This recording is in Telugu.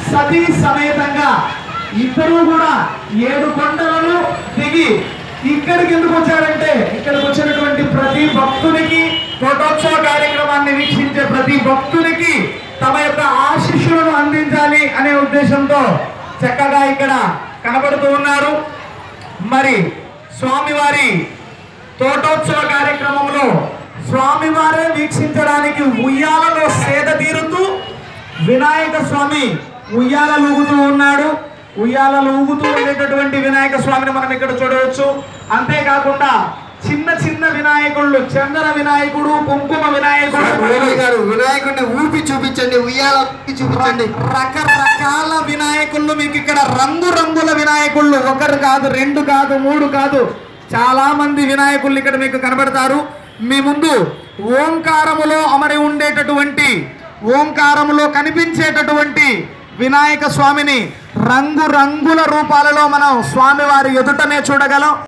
సతీ సమేతంగా ఇద్దరు కూడా ఏడు కొండలను దిగి ఇక్కడికి ఎందుకు వచ్చారంటే ఇక్కడికి వచ్చినటువంటి ప్రతి భక్తునికి కోటోత్సవ కార్యక్రమాన్ని వీక్షించే ప్రతి భక్తునికి తమ యొక్క ఆశీస్సులను అందించాలి అనే ఉద్దేశంతో చక్కగా ఇక్కడ కనబడుతూ ఉన్నారు మరి స్వామివారి తోటోత్సవ కార్యక్రమంలో స్వామివారే వీక్షించడానికి ఉయ్యాలలో సేద తీరుతూ వినాయక స్వామి ఉయ్యాల ఊగుతూ ఉన్నాడు ఉయ్యాలలో ఊగుతూ ఉండేటటువంటి వినాయక స్వామిని మనం ఇక్కడ చూడవచ్చు అంతేకాకుండా చిన్న చిన్న వినాయకుళ్ళు చందన వినాయకుడు కుంకుమ వినాయకుడు వేణు గారు వినాయకుడిని ఊపి చూపించండి ఉయ్యాల ఊపి చూపించండి రకరకాల వినాయకుళ్ళు మీకు ఇక్కడ రంగు రంగుల వినాయకుళ్ళు ఒకరు కాదు రెండు కాదు మూడు కాదు చాలా మంది వినాయకుళ్ళు ఇక్కడ మీకు కనబడతారు మీ ముందు ఓంకారములో అమరి ఉండేటటువంటి ఓంకారములో కనిపించేటటువంటి వినాయక స్వామిని రంగు రంగుల రూపాలలో మనం స్వామివారి ఎదుటనే చూడగలం